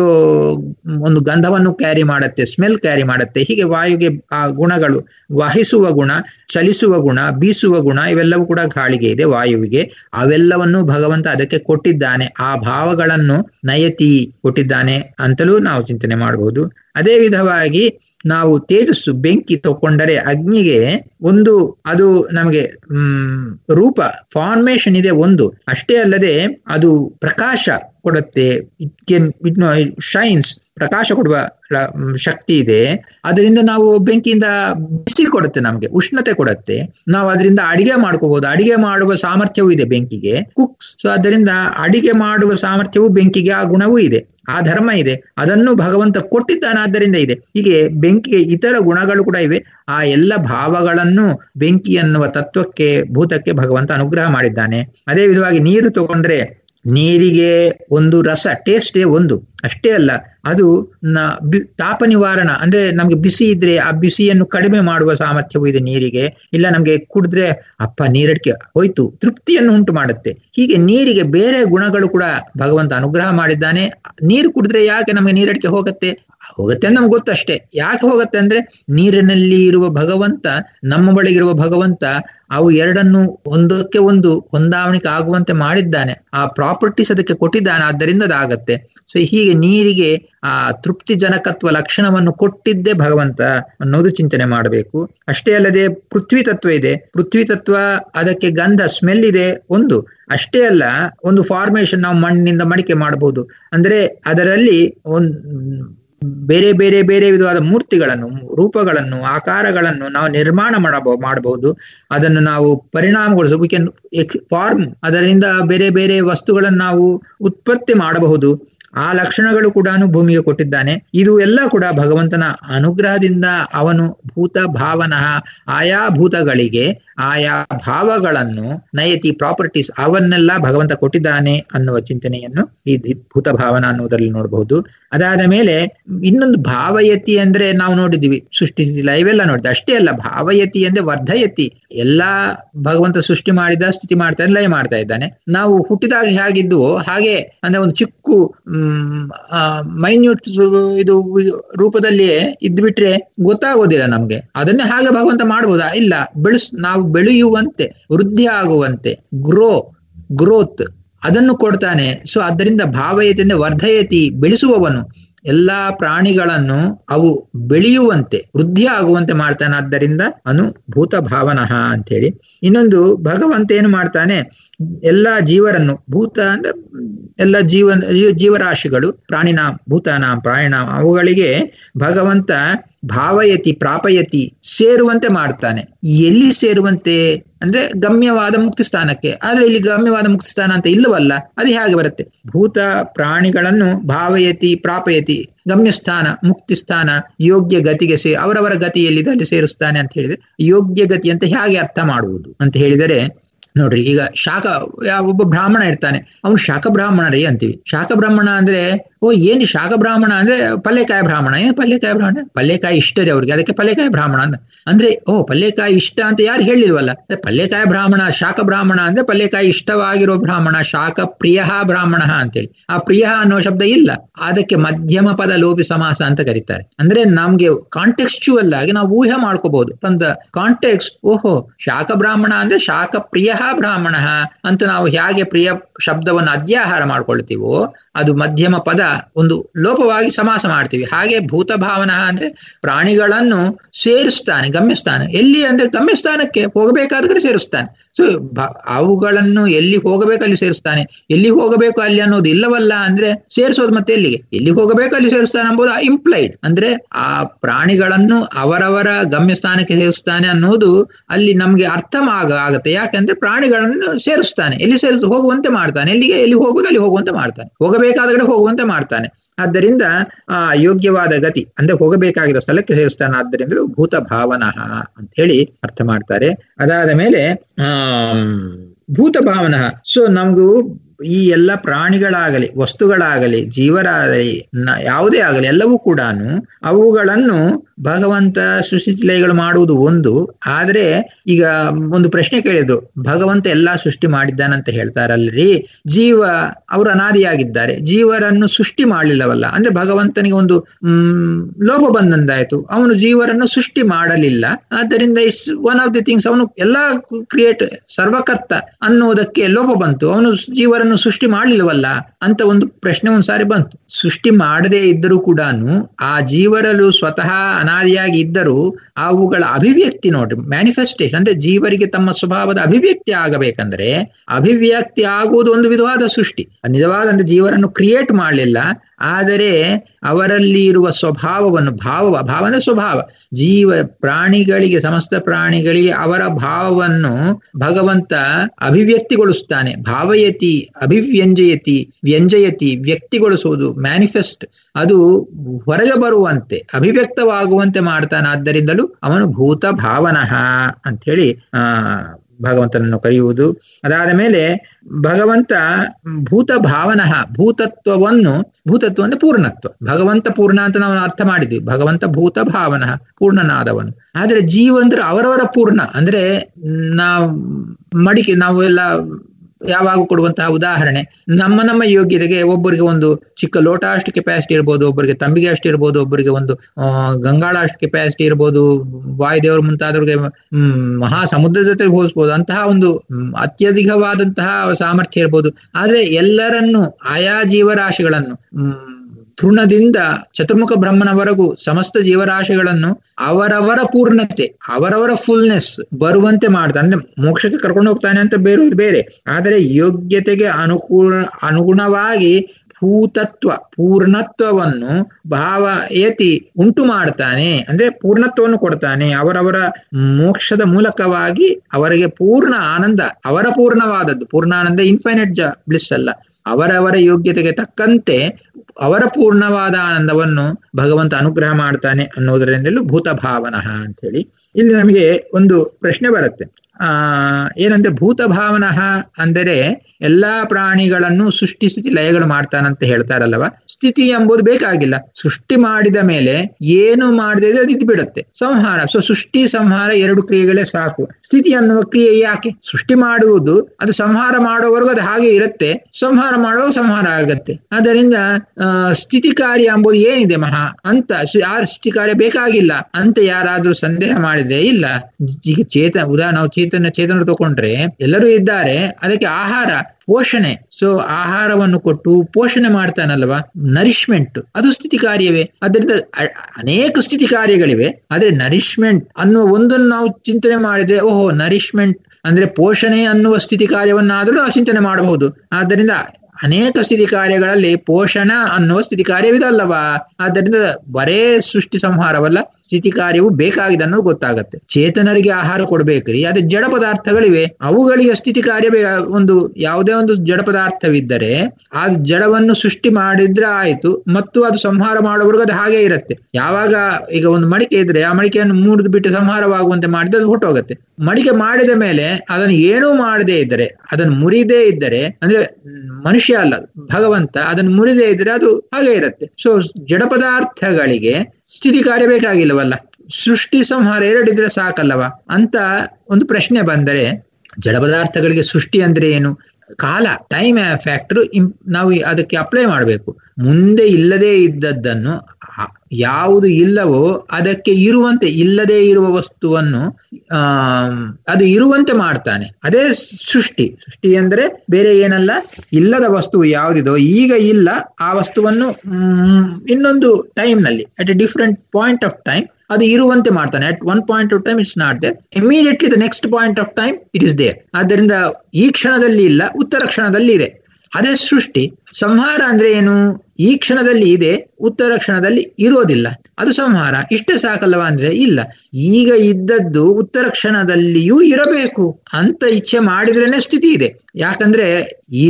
ಒಂದು ಗಂಧವನ್ನು ಕ್ಯಾರಿ ಮಾಡುತ್ತೆ ಸ್ಮೆಲ್ ಕ್ಯಾರಿ ಮಾಡುತ್ತೆ ಹೀಗೆ ವಾಯುಗೆ ಆ ಗುಣಗಳು ವಹಿಸುವ ಗುಣ ಚಲಿಸುವ ಗುಣ ಬೀಸುವ ಗುಣ ಇವೆಲ್ಲವೂ ಕೂಡ ಗಾಳಿಗೆ ಇದೆ ವಾಯುವಿಗೆ ಅವೆಲ್ಲವನ್ನು ಭಗವಂತ ಅದಕ್ಕೆ ಕೊಟ್ಟಿದ್ದಾನೆ ಆ ಭಾವಗಳನ್ನು ನಯತಿ ಕೊಟ್ಟಿದ್ದಾನೆ ಅಂತಲೂ ನಾವು ಚಿಂತನೆ ಮಾಡಬಹುದು ಅದೇ ವಿಧವಾಗಿ ನಾವು ತೇಜಸ್ಸು ಬೆಂಕಿ ತಕೊಂಡರೆ ಅಗ್ನಿಗೆ ಒಂದು ಅದು ನಮಗೆ ಹ್ಮ್ ರೂಪ ಫಾರ್ಮೇಶನ್ ಇದೆ ಒಂದು ಅಷ್ಟೇ ಅಲ್ಲದೆ ಅದು ಪ್ರಕಾಶ ಕೊಡುತ್ತೆ ಇಟ್ ಕೆನ್ ಇಟ್ ಶೈನ್ಸ್ ಪ್ರಕಾಶ ಕೊಡುವ ಶಕ್ತಿ ಇದೆ ಅದರಿಂದ ನಾವು ಬೆಂಕಿಯಿಂದ ಬಿಸಿ ಕೊಡುತ್ತೆ ನಮಗೆ ಉಷ್ಣತೆ ಕೊಡುತ್ತೆ ನಾವು ಅದರಿಂದ ಅಡಿಗೆ ಮಾಡ್ಕೋಬಹುದು ಅಡಿಗೆ ಮಾಡುವ ಸಾಮರ್ಥ್ಯವೂ ಇದೆ ಬೆಂಕಿಗೆ ಕುಕ್ಸ್ ಸೊ ಅದರಿಂದ ಅಡಿಗೆ ಮಾಡುವ ಸಾಮರ್ಥ್ಯವೂ ಬೆಂಕಿಗೆ ಆ ಗುಣವೂ ಇದೆ ಆ ಧರ್ಮ ಇದೆ ಅದನ್ನು ಭಗವಂತ ಕೊಟ್ಟಿದ್ದಾನಾದ್ದರಿಂದ ಇದೆ ಹೀಗೆ ಬೆಂಕಿಗೆ ಇತರ ಗುಣಗಳು ಕೂಡ ಇವೆ ಆ ಎಲ್ಲ ಭಾವಗಳನ್ನು ಬೆಂಕಿ ಎನ್ನುವ ತತ್ವಕ್ಕೆ ಭೂತಕ್ಕೆ ಭಗವಂತ ಅನುಗ್ರಹ ಮಾಡಿದ್ದಾನೆ ಅದೇ ವಿಧವಾಗಿ ನೀರು ತಗೊಂಡ್ರೆ ನೀರಿಗೆ ಒಂದು ರಸ ಟೇಸ್ಟೇ ಒಂದು ಅಷ್ಟೇ ಅಲ್ಲ ಅದು ತಾಪ ನಿವಾರಣ ಅಂದ್ರೆ ನಮ್ಗೆ ಬಿಸಿ ಇದ್ರೆ ಆ ಬಿಸಿಯನ್ನು ಕಡಿಮೆ ಮಾಡುವ ಸಾಮರ್ಥ್ಯವೂ ಇದೆ ನೀರಿಗೆ ಇಲ್ಲ ನಮ್ಗೆ ಕುಡಿದ್ರೆ ಅಪ್ಪ ನೀರಡಿಕೆ ಹೋಯ್ತು ತೃಪ್ತಿಯನ್ನು ಉಂಟು ಮಾಡುತ್ತೆ ಹೀಗೆ ನೀರಿಗೆ ಬೇರೆ ಗುಣಗಳು ಕೂಡ ಭಗವಂತ ಅನುಗ್ರಹ ಮಾಡಿದ್ದಾನೆ ನೀರು ಕುಡಿದ್ರೆ ಯಾಕೆ ನಮ್ಗೆ ನೀರಡಿಕೆ ಹೋಗುತ್ತೆ ಹೋಗುತ್ತೆ ಅಂತ ನಮ್ಗೆ ಗೊತ್ತಷ್ಟೇ ಯಾಕೆ ಹೋಗುತ್ತೆ ಅಂದ್ರೆ ನೀರಿನಲ್ಲಿ ಇರುವ ಭಗವಂತ ನಮ್ಮ ಬಳಿಗಿರುವ ಭಗವಂತ ಅವು ಎರಡನ್ನು ಒಂದಕ್ಕೆ ಒಂದು ಹೊಂದಾವಣಿಕೆ ಆಗುವಂತೆ ಮಾಡಿದ್ದಾನೆ ಆ ಪ್ರಾಪರ್ಟೀಸ್ ಅದಕ್ಕೆ ಕೊಟ್ಟಿದ್ದಾನೆ ಆದ್ದರಿಂದ ಅದಾಗತ್ತೆ ಸೊ ಹೀಗೆ ನೀರಿಗೆ ಆ ತೃಪ್ತಿಜನಕತ್ವ ಲಕ್ಷಣವನ್ನು ಕೊಟ್ಟಿದ್ದೇ ಭಗವಂತ ಅನ್ನೋದು ಚಿಂತನೆ ಮಾಡಬೇಕು ಅಷ್ಟೇ ಅಲ್ಲದೆ ಪೃಥ್ವಿ ತತ್ವ ಇದೆ ಪೃಥ್ವಿ ತತ್ವ ಅದಕ್ಕೆ ಗಂಧ ಸ್ಮೆಲ್ ಇದೆ ಒಂದು ಅಷ್ಟೇ ಅಲ್ಲ ಒಂದು ಫಾರ್ಮೇಶನ್ ನಾವು ಮಣ್ಣಿನಿಂದ ಮಡಿಕೆ ಮಾಡಬಹುದು ಅಂದ್ರೆ ಅದರಲ್ಲಿ ಒಂದು ಬೇರೆ ಬೇರೆ ಬೇರೆ ವಿಧವಾದ ಮೂರ್ತಿಗಳನ್ನು ರೂಪಗಳನ್ನು ಆಕಾರಗಳನ್ನು ನಾವು ನಿರ್ಮಾಣ ಮಾಡಬಹು ಮಾಡಬಹುದು ಅದನ್ನು ನಾವು ಪರಿಣಾಮಗೊಳಿಸ ವಿ ಕ್ಯಾನ್ ಫಾರ್ಮ್ ಅದರಿಂದ ಬೇರೆ ಬೇರೆ ವಸ್ತುಗಳನ್ನು ನಾವು ಉತ್ಪತ್ತಿ ಮಾಡಬಹುದು ಆ ಲಕ್ಷಣಗಳು ಕೂಡ ಭೂಮಿಗೆ ಕೊಟ್ಟಿದ್ದಾನೆ ಇದು ಎಲ್ಲ ಕೂಡ ಭಗವಂತನ ಅನುಗ್ರಹದಿಂದ ಅವನು ಭೂತ ಭಾವನಃ ಆಯಾ ಭೂತಗಳಿಗೆ ಆಯಾ ಭಾವಗಳನ್ನು ನಯತಿ ಪ್ರಾಪರ್ಟೀಸ್ ಅವನ್ನೆಲ್ಲ ಭಗವಂತ ಕೊಟ್ಟಿದ್ದಾನೆ ಅನ್ನುವ ಚಿಂತನೆಯನ್ನು ಈ ಭೂತ ಭಾವನ ಅನ್ನುವುದರಲ್ಲಿ ನೋಡಬಹುದು ಅದಾದ ಮೇಲೆ ಇನ್ನೊಂದು ಭಾವಯತಿ ಅಂದ್ರೆ ನಾವು ನೋಡಿದ್ವಿ ಸೃಷ್ಟಿಸಿಲ್ಲ ಇವೆಲ್ಲ ನೋಡಿದ್ವಿ ಅಷ್ಟೇ ಅಲ್ಲ ಭಾವಯತಿ ಅಂದ್ರೆ ವರ್ಧಯತಿ ಎಲ್ಲಾ ಭಗವಂತ ಸೃಷ್ಟಿ ಮಾಡಿದ ಸ್ಥಿತಿ ಮಾಡ್ತಾ ಲಯ ಮಾಡ್ತಾ ಇದ್ದಾನೆ ನಾವು ಹುಟ್ಟಿದಾಗ ಹೇಗಿದ್ವೋ ಹಾಗೆ ಅಂದ್ರೆ ಒಂದು ಚಿಕ್ಕು ಮೈನ್ಯೂಟ್ ಇದು ರೂಪದಲ್ಲಿಯೇ ಇದ್ಬಿಟ್ರೆ ಗೊತ್ತಾಗೋದಿಲ್ಲ ನಮ್ಗೆ ಅದನ್ನೇ ಹಾಗೆ ಭಗವಂತ ಮಾಡ್ಬೋದಾ ಇಲ್ಲ ಬೆಳೆಸ್ ನಾವು ಬೆಳೆಯುವಂತೆ ವೃದ್ಧಿ ಆಗುವಂತೆ ಗ್ರೋ ಗ್ರೋತ್ ಅದನ್ನು ಕೊಡ್ತಾನೆ ಸೊ ಅದರಿಂದ ಭಾವಯತಿಯಿಂದ ವರ್ಧಯತಿ ಬೆಳೆಸುವವನು ಎಲ್ಲಾ ಪ್ರಾಣಿಗಳನ್ನು ಅವು ಬೆಳೆಯುವಂತೆ ವೃದ್ಧಿ ಆಗುವಂತೆ ಮಾಡ್ತಾನೆ ಆದ್ದರಿಂದ ಅನು ಭೂತ ಭಾವನಃ ಅಂತೇಳಿ ಇನ್ನೊಂದು ಭಗವಂತ ಏನು ಮಾಡ್ತಾನೆ ಎಲ್ಲಾ ಜೀವರನ್ನು ಭೂತ ಅಂದ್ರೆ ಎಲ್ಲ ಜೀವನ ಜೀವರಾಶಿಗಳು ಪ್ರಾಣಿನಾಂ ಭೂತಾನಾಂ ಪ್ರಾಣಿನಾಂ ಅವುಗಳಿಗೆ ಭಗವಂತ ಭಾವಯತಿ ಪ್ರಾಪಯತಿ ಸೇರುವಂತೆ ಮಾಡ್ತಾನೆ ಎಲ್ಲಿ ಸೇರುವಂತೆ ಅಂದ್ರೆ ಗಮ್ಯವಾದ ಮುಕ್ತಿ ಸ್ಥಾನಕ್ಕೆ ಆದ್ರೆ ಇಲ್ಲಿ ಗಮ್ಯವಾದ ಮುಕ್ತಿ ಸ್ಥಾನ ಅಂತ ಇಲ್ಲವಲ್ಲ ಅದು ಹೇಗೆ ಬರುತ್ತೆ ಭೂತ ಪ್ರಾಣಿಗಳನ್ನು ಭಾವಯತಿ ಪ್ರಾಪಯತಿ ಗಮ್ಯ ಸ್ಥಾನ ಮುಕ್ತಿ ಸ್ಥಾನ ಯೋಗ್ಯ ಗತಿಗೆ ಸೇ ಅವರವರ ಗತಿ ಎಲ್ಲಿದೆ ಅಲ್ಲಿ ಸೇರಿಸ್ತಾನೆ ಅಂತ ಹೇಳಿದ್ರೆ ಯೋಗ್ಯ ಗತಿ ಅಂತ ಹೇಗೆ ಅರ್ಥ ಮಾಡುವುದು ಅಂತ ಹೇಳಿದರೆ ನೋಡ್ರಿ ಈಗ ಶಾಖ ಒಬ್ಬ ಬ್ರಾಹ್ಮಣ ಇರ್ತಾನೆ ಅವನು ಶಾಖ ಬ್ರಾಹ್ಮಣ ರೀ ಅಂತೀವಿ ಶಾಖ ಬ್ರಾಹ್ಮಣ ಅಂದ್ರೆ ಓ ಏನು ಶಾಖ ಬ್ರಾಹ್ಮಣ ಅಂದ್ರೆ ಪಲ್ಯಕಾಯ ಬ್ರಾಹ್ಮಣ ಏನು ಪಲ್ಯಕಾಯ ಬ್ರಾಹ್ಮಣ ಪಲ್ಯಕಾಯಿ ಇಷ್ಟ ರೀ ಅವ್ರಿಗೆ ಅದಕ್ಕೆ ಪಲ್ಯಕಾಯ ಬ್ರಾಹ್ಮಣ ಅಂತ ಅಂದ್ರೆ ಓ ಪಲ್ಯಕಾಯಿ ಇಷ್ಟ ಅಂತ ಯಾರು ಹೇಳಿಲ್ವಲ್ಲ ಪಲ್ಯಕಾಯ ಬ್ರಾಹ್ಮಣ ಶಾಖ ಬ್ರಾಹ್ಮಣ ಅಂದ್ರೆ ಪಲ್ಯಕಾಯಿ ಇಷ್ಟವಾಗಿರೋ ಬ್ರಾಹ್ಮಣ ಶಾಖ ಪ್ರಿಯ ಬ್ರಾಹ್ಮಣ ಅಂತೇಳಿ ಆ ಪ್ರಿಯ ಅನ್ನೋ ಶಬ್ದ ಇಲ್ಲ ಅದಕ್ಕೆ ಮಧ್ಯಮ ಪದ ಲೋಪಿ ಸಮಾಸ ಅಂತ ಕರೀತಾರೆ ಅಂದ್ರೆ ನಮ್ಗೆ ಕಾಂಟೆಕ್ಸ್ಚುವಲ್ ಆಗಿ ನಾವು ಊಹೆ ಮಾಡ್ಕೋಬಹುದು ಒಂದು ಕಾಂಟೆಕ್ಸ್ ಓಹೋ ಶಾಖ ಬ್ರಾಹ್ಮಣ ಅಂದ್ರೆ ಶಾಖ ಪ್ರಿಯ ಬ್ರಾಹ್ಮಣ ಅಂತ ನಾವು ಹೇಗೆ ಪ್ರಿಯ ಶಬ್ದವನ್ನು ಅಧ್ಯಾಹಾರ ಮಾಡ್ಕೊಳ್ತೀವೋ ಅದು ಮಧ್ಯಮ ಪದ ಒಂದು ಲೋಪವಾಗಿ ಸಮಾಸ ಮಾಡ್ತೀವಿ ಹಾಗೆ ಭೂತ ಭಾವನ ಅಂದ್ರೆ ಪ್ರಾಣಿಗಳನ್ನು ಸೇರಿಸ್ತಾನೆ ಗಮ್ಯಸ್ಥಾನ ಎಲ್ಲಿ ಅಂದ್ರೆ ಗಮ್ಯಸ್ಥಾನಕ್ಕೆ ಹೋಗಬೇಕಾದ ಕಡೆ ಸೇರಿಸ್ತಾನೆ ಸೊ ಅವುಗಳನ್ನು ಎಲ್ಲಿ ಹೋಗಬೇಕು ಅಲ್ಲಿ ಸೇರಿಸ್ತಾನೆ ಎಲ್ಲಿ ಹೋಗಬೇಕು ಅಲ್ಲಿ ಅನ್ನೋದು ಇಲ್ಲವಲ್ಲ ಅಂದ್ರೆ ಸೇರಿಸೋದು ಮತ್ತೆ ಎಲ್ಲಿಗೆ ಎಲ್ಲಿ ಹೋಗಬೇಕು ಅಲ್ಲಿ ಸೇರಿಸ್ತಾನೆ ಎಂಬುದು ಇಂಪ್ಲೈಡ್ ಅಂದ್ರೆ ಆ ಪ್ರಾಣಿಗಳನ್ನು ಅವರವರ ಗಮ್ಯಸ್ಥಾನಕ್ಕೆ ಸೇರಿಸ್ತಾನೆ ಅನ್ನೋದು ಅಲ್ಲಿ ನಮ್ಗೆ ಅರ್ಥ ಆಗ ಆಗತ್ತೆ ಯಾಕಂದ್ರೆ ಪ್ರಾಣಿಗಳನ್ನು ಸೇರಿಸ್ತಾನೆ ಎಲ್ಲಿ ಸೇರಿಸ್ ಹೋಗುವಂತೆ ಮಾಡ್ತಾನೆ ಎಲ್ಲಿಗೆ ಎಲ್ಲಿ ಹೋಗ್ಬೇಕು ಅಲ್ಲಿ ಹೋಗುವಂತೆ ಮಾಡ್ತಾನೆ ಹೋಗಬೇಕಾದ ಕಡೆ ಹೋಗುವಂತೆ ಮಾಡ್ತಾನೆ ಆದ್ದರಿಂದ ಆ ಯೋಗ್ಯವಾದ ಗತಿ ಅಂದ್ರೆ ಹೋಗಬೇಕಾಗಿರೋ ಸ್ಥಳಕ್ಕೆ ಸೇರಿಸ್ತಾನೆ ಆದ್ದರಿಂದ ಭೂತ ಭಾವನಃ ಅಂತ ಹೇಳಿ ಅರ್ಥ ಮಾಡ್ತಾರೆ ಅದಾದ ಮೇಲೆ ಆ ಭೂತ ಭಾವನ ಸೊ ನಮಗೂ ಈ ಎಲ್ಲ ಪ್ರಾಣಿಗಳಾಗಲಿ ವಸ್ತುಗಳಾಗಲಿ ಜೀವರಾಗಲಿ ಯಾವುದೇ ಆಗಲಿ ಎಲ್ಲವೂ ಕೂಡ ಅವುಗಳನ್ನು ಭಗವಂತ ಸೃಷ್ಟಿಲಯಗಳು ಮಾಡುವುದು ಒಂದು ಆದ್ರೆ ಈಗ ಒಂದು ಪ್ರಶ್ನೆ ಕೇಳಿದ್ರು ಭಗವಂತ ಎಲ್ಲಾ ಸೃಷ್ಟಿ ಮಾಡಿದ್ದಾನಂತ ಹೇಳ್ತಾರಲ್ರಿ ಜೀವ ಅವರು ಅನಾದಿಯಾಗಿದ್ದಾರೆ ಜೀವರನ್ನು ಸೃಷ್ಟಿ ಮಾಡಲಿಲ್ಲವಲ್ಲ ಅಂದ್ರೆ ಭಗವಂತನಿಗೆ ಒಂದು ಹ್ಮ್ ಲೋಪ ಬಂದಂದಾಯ್ತು ಅವನು ಜೀವರನ್ನು ಸೃಷ್ಟಿ ಮಾಡಲಿಲ್ಲ ಆದ್ದರಿಂದ it's one of the things ಅವನು ಎಲ್ಲಾ ಕ್ರಿಯೇಟ್ ಸರ್ವಕರ್ತ ಅನ್ನೋದಕ್ಕೆ ಲೋಪ ಬಂತು ಅವನು ಜೀವರನ್ನು ಸೃಷ್ಟಿ ಮಾಡಲಿಲ್ಲವಲ್ಲ ಅಂತ ಒಂದು ಪ್ರಶ್ನೆ ಒಂದ್ಸಾರಿ ಬಂತು ಸೃಷ್ಟಿ ಮಾಡದೇ ಇದ್ದರೂ ಕೂಡ ಆ ಜೀವರಲು ಸ್ವತಃ ಅನಾದಿಯಾಗಿ ಇದ್ದರೂ ಅವುಗಳ ಅಭಿವ್ಯಕ್ತಿ ನೋಡ್ರಿ ಮ್ಯಾನಿಫೆಸ್ಟೇಷನ್ ಅಂದ್ರೆ ಜೀವರಿಗೆ ತಮ್ಮ ಸ್ವಭಾವದ ಅಭಿವ್ಯಕ್ತಿ ಆಗಬೇಕಂದ್ರೆ ಅಭಿವ್ಯಕ್ತಿ ಆಗುವುದು ಒಂದು ವಿಧವಾದ ಸೃಷ್ಟಿ ನಿಜವಾದ ಅಂದ್ರೆ ಜೀವರನ್ನು ಕ್ರಿಯೇಟ್ ಮಾಡಲಿಲ್ಲ ಆದರೆ ಅವರಲ್ಲಿ ಇರುವ ಸ್ವಭಾವವನ್ನು ಭಾವ ಭಾವ ಅಂದ್ರೆ ಸ್ವಭಾವ ಜೀವ ಪ್ರಾಣಿಗಳಿಗೆ ಸಮಸ್ತ ಪ್ರಾಣಿಗಳಿಗೆ ಅವರ ಭಾವವನ್ನು ಭಗವಂತ ಅಭಿವ್ಯಕ್ತಿಗೊಳಿಸ್ತಾನೆ ಭಾವಯತಿ ಅಭಿವ್ಯಂಜಯತಿ ವ್ಯಂಜಯತಿ ವ್ಯಕ್ತಿಗೊಳಿಸುವುದು ಮ್ಯಾನಿಫೆಸ್ಟ್ ಅದು ಹೊರಗೆ ಬರುವಂತೆ ಅಭಿವ್ಯಕ್ತವಾಗುವಂತೆ ಮಾಡ್ತಾನೆ ಆದ್ದರಿಂದಲೂ ಅವನು ಭೂತ ಭಾವನಃ ಅಂಥೇಳಿ ಆ ಭಗವಂತನನ್ನು ಕರೆಯುವುದು ಅದಾದ ಮೇಲೆ ಭಗವಂತ ಭೂತ ಭಾವನಃ ಭೂತತ್ವವನ್ನು ಭೂತತ್ವ ಅಂದ್ರೆ ಪೂರ್ಣತ್ವ ಭಗವಂತ ಪೂರ್ಣ ಅಂತ ನಾವು ಅರ್ಥ ಮಾಡಿದ್ವಿ ಭಗವಂತ ಭೂತ ಭಾವನಃ ಪೂರ್ಣನಾದವನು ಆದ್ರೆ ಜೀವ ಅಂದ್ರೆ ಅವರವರ ಪೂರ್ಣ ಅಂದ್ರೆ ನಾವು ಮಡಿಕೆ ನಾವು ಎಲ್ಲ ಯಾವಾಗ ಕೊಡುವಂತಹ ಉದಾಹರಣೆ ನಮ್ಮ ನಮ್ಮ ಯೋಗ್ಯತೆಗೆ ಒಬ್ಬರಿಗೆ ಒಂದು ಚಿಕ್ಕ ಲೋಟ ಅಷ್ಟು ಕೆಪಾಸಿಟಿ ಇರ್ಬೋದು ಒಬ್ಬರಿಗೆ ತಂಬಿಗೆ ಅಷ್ಟು ಇರ್ಬೋದು ಒಬ್ಬರಿಗೆ ಒಂದು ಗಂಗಾಳ ಅಷ್ಟು ಕೆಪಾಸಿಟಿ ಇರ್ಬೋದು ವಾಯುದೇವರು ಮುಂತಾದವ್ರಿಗೆ ಹ್ಮ್ ಮಹಾ ಸಮುದ್ರ ಜೊತೆ ಹೋಲಿಸ್ಬೋದು ಅಂತಹ ಒಂದು ಅತ್ಯಧಿಕವಾದಂತಹ ಸಾಮರ್ಥ್ಯ ಇರ್ಬೋದು ಆದ್ರೆ ಎಲ್ಲರನ್ನು ಆಯಾ ಜೀವರಾಶಿಗಳನ್ನು ಹ್ಮ್ ತೃಣದಿಂದ ಚತುರ್ಮುಖ ಬ್ರಹ್ಮನವರೆಗೂ ಸಮಸ್ತ ಜೀವರಾಶಿಗಳನ್ನು ಅವರವರ ಪೂರ್ಣತೆ ಅವರವರ ಫುಲ್ನೆಸ್ ಬರುವಂತೆ ಮಾಡ್ತಾನೆ ಅಂದ್ರೆ ಮೋಕ್ಷಕ್ಕೆ ಕರ್ಕೊಂಡು ಹೋಗ್ತಾನೆ ಅಂತ ಬೇರೆ ಬೇರೆ ಆದರೆ ಯೋಗ್ಯತೆಗೆ ಅನುಕೂಲ ಅನುಗುಣವಾಗಿ ಭೂತತ್ವ ಪೂರ್ಣತ್ವವನ್ನು ಭಾವ ಏತಿ ಉಂಟು ಮಾಡ್ತಾನೆ ಅಂದ್ರೆ ಪೂರ್ಣತ್ವವನ್ನು ಕೊಡ್ತಾನೆ ಅವರವರ ಮೋಕ್ಷದ ಮೂಲಕವಾಗಿ ಅವರಿಗೆ ಪೂರ್ಣ ಆನಂದ ಅವರ ಪೂರ್ಣವಾದದ್ದು ಪೂರ್ಣಾನಂದ ಇನ್ಫೈನೈಟ್ ಜ ಬ್ಲಿಸ್ ಅಲ್ಲ ಅವರವರ ಯೋಗ್ಯತೆಗೆ ತಕ್ಕಂತೆ ಅವರ ಪೂರ್ಣವಾದ ಆನಂದವನ್ನು ಭಗವಂತ ಅನುಗ್ರಹ ಮಾಡ್ತಾನೆ ಅನ್ನೋದರಿಂದಲೂ ಭೂತ ಭಾವನಃ ಅಂತ ಹೇಳಿ ಇಲ್ಲಿ ನಮಗೆ ಒಂದು ಪ್ರಶ್ನೆ ಬರುತ್ತೆ ಆ ಏನಂದ್ರೆ ಭೂತ ಭಾವನಃ ಅಂದರೆ ಎಲ್ಲಾ ಪ್ರಾಣಿಗಳನ್ನು ಸೃಷ್ಟಿ ಸ್ಥಿತಿ ಲಯಗಳು ಮಾಡ್ತಾನಂತ ಹೇಳ್ತಾರಲ್ಲವ ಸ್ಥಿತಿ ಎಂಬುದು ಬೇಕಾಗಿಲ್ಲ ಸೃಷ್ಟಿ ಮಾಡಿದ ಮೇಲೆ ಏನು ಮಾಡದೆ ಅದು ಇದು ಬಿಡುತ್ತೆ ಸಂಹಾರ ಸೊ ಸೃಷ್ಟಿ ಸಂಹಾರ ಎರಡು ಕ್ರಿಯೆಗಳೇ ಸಾಕು ಸ್ಥಿತಿ ಅನ್ನುವ ಕ್ರಿಯೆ ಯಾಕೆ ಸೃಷ್ಟಿ ಮಾಡುವುದು ಅದು ಸಂಹಾರ ಮಾಡೋವರೆಗೂ ಅದು ಹಾಗೆ ಇರುತ್ತೆ ಸಂಹಾರ ಮಾಡುವಾಗ ಸಂಹಾರ ಆಗತ್ತೆ ಆದ್ದರಿಂದ ಆ ಸ್ಥಿತಿ ಕಾರ್ಯ ಎಂಬುದು ಏನಿದೆ ಮಹಾ ಅಂತ ಆ ಸ್ಥಿತಿ ಕಾರ್ಯ ಬೇಕಾಗಿಲ್ಲ ಅಂತ ಯಾರಾದ್ರೂ ಸಂದೇಹ ಮಾಡಿದ್ರೆ ಇಲ್ಲ ಈಗ ಚೇತನ ಉದಾ ನಾವು ಚೇತನ ಚೇತನ ತಗೊಂಡ್ರೆ ಎಲ್ಲರೂ ಇದ್ದಾರೆ ಅದಕ್ಕೆ ಆಹಾರ ಪೋಷಣೆ ಸೊ ಆಹಾರವನ್ನು ಕೊಟ್ಟು ಪೋಷಣೆ ಮಾಡ್ತಾನಲ್ವಾ ನರಿಶ್ಮೆಂಟ್ ಅದು ಸ್ಥಿತಿ ಕಾರ್ಯವೇ ಅದರಿಂದ ಅನೇಕ ಸ್ಥಿತಿ ಕಾರ್ಯಗಳಿವೆ ಆದ್ರೆ ನರಿಶ್ಮೆಂಟ್ ಅನ್ನುವ ಒಂದನ್ನು ನಾವು ಚಿಂತನೆ ಮಾಡಿದ್ರೆ ಓಹೋ ನರಿಶ್ಮೆಂಟ್ ಅಂದ್ರೆ ಪೋಷಣೆ ಅನ್ನುವ ಸ್ಥಿತಿ ಕಾರ್ಯವನ್ನಾದರೂ ನಾವು ಚಿಂತನೆ ಮಾಡಬಹುದು ಆದ್ದರಿಂದ ಅನೇಕ ಸ್ಥಿತಿ ಕಾರ್ಯಗಳಲ್ಲಿ ಪೋಷಣ ಅನ್ನುವ ಸ್ಥಿತಿ ಕಾರ್ಯವಿದಲ್ಲವಾ ಆದ್ದರಿಂದ ಬರೇ ಸೃಷ್ಟಿ ಸಂಹಾರವಲ್ಲ ಸ್ಥಿತಿ ಕಾರ್ಯವು ಬೇಕಾಗಿದೆ ಅನ್ನೋದು ಗೊತ್ತಾಗತ್ತೆ ಚೇತನರಿಗೆ ಆಹಾರ ಕೊಡ್ಬೇಕ್ರಿ ಅದೇ ಜಡ ಪದಾರ್ಥಗಳಿವೆ ಅವುಗಳಿಗೆ ಸ್ಥಿತಿ ಕಾರ್ಯ ಒಂದು ಯಾವುದೇ ಒಂದು ಜಡ ಪದಾರ್ಥವಿದ್ದರೆ ಆ ಜಡವನ್ನು ಸೃಷ್ಟಿ ಮಾಡಿದ್ರೆ ಆಯ್ತು ಮತ್ತು ಅದು ಸಂಹಾರ ಮಾಡುವವರೆಗೂ ಅದು ಹಾಗೆ ಇರುತ್ತೆ ಯಾವಾಗ ಈಗ ಒಂದು ಮಡಿಕೆ ಇದ್ರೆ ಆ ಮಡಿಕೆಯನ್ನು ಮೂಡಿದು ಬಿಟ್ಟು ಸಂಹಾರವಾಗುವಂತೆ ಮಾಡಿದ್ರೆ ಅದು ಹೊಟ್ಟೋಗುತ್ತೆ ಮಡಿಕೆ ಮಾಡಿದ ಮೇಲೆ ಅದನ್ನು ಏನೂ ಮಾಡದೇ ಇದ್ದರೆ ಅದನ್ನು ಮುರಿದೇ ಇದ್ದರೆ ಅಂದ್ರೆ ಮನುಷ್ಯ ಅಲ್ಲ ಭಗವಂತ ಅದನ್ನು ಮುರಿದೇ ಇದ್ರೆ ಅದು ಹಾಗೆ ಇರುತ್ತೆ ಸೊ ಜಡ ಪದಾರ್ಥಗಳಿಗೆ ಸ್ಥಿತಿ ಕಾರ್ಯ ಬೇಕಾಗಿಲ್ಲವಲ್ಲ ಸೃಷ್ಟಿ ಸಂಹಾರ ಎರಡಿದ್ರೆ ಸಾಕಲ್ಲವ ಅಂತ ಒಂದು ಪ್ರಶ್ನೆ ಬಂದರೆ ಜಡ ಪದಾರ್ಥಗಳಿಗೆ ಸೃಷ್ಟಿ ಅಂದ್ರೆ ಏನು ಕಾಲ ಟೈಮ್ ಫ್ಯಾಕ್ಟರ್ ನಾವು ಅದಕ್ಕೆ ಅಪ್ಲೈ ಮಾಡಬೇಕು ಮುಂದೆ ಇಲ್ಲದೇ ಇದ್ದದ್ದನ್ನು ಯಾವುದು ಇಲ್ಲವೋ ಅದಕ್ಕೆ ಇರುವಂತೆ ಇಲ್ಲದೇ ಇರುವ ವಸ್ತುವನ್ನು ಆ ಅದು ಇರುವಂತೆ ಮಾಡ್ತಾನೆ ಅದೇ ಸೃಷ್ಟಿ ಸೃಷ್ಟಿ ಅಂದ್ರೆ ಬೇರೆ ಏನಲ್ಲ ಇಲ್ಲದ ವಸ್ತು ಯಾವುದಿದೋ ಈಗ ಇಲ್ಲ ಆ ವಸ್ತುವನ್ನು ಇನ್ನೊಂದು ಟೈಮ್ ನಲ್ಲಿ at a different point of time ಅದು ಇರುವಂತೆ ಮಾಡ್ತಾನೆ at one point of time it's not there immediately the next point of time it is there ಆದ್ದರಿಂದ ಈ ಕ್ಷಣದಲ್ಲಿ ಇಲ್ಲ ಉತ್ತರ ಕ್ಷಣದಲ್ಲಿ ಇದೆ ಅದೇ ಸೃಷ್ಟಿ ಸಂಹಾರ ಅಂದ್ರೆ ಏನು ಈ ಕ್ಷಣದಲ್ಲಿ ಇದೆ ಉತ್ತರ ಕ್ಷಣದಲ್ಲಿ ಇರೋದಿಲ್ಲ ಅದು ಸಂಹಾರ ಇಷ್ಟೇ ಸಾಕಲ್ಲವಾ ಅಂದ್ರೆ ಇಲ್ಲ ಈಗ ಇದ್ದದ್ದು ಉತ್ತರ ಕ್ಷಣದಲ್ಲಿಯೂ ಇರಬೇಕು ಅಂತ ಇಚ್ಛೆ ಮಾಡಿದ್ರೇನೆ ಸ್ಥಿತಿ ಇದೆ ಯಾಕಂದ್ರೆ ಈ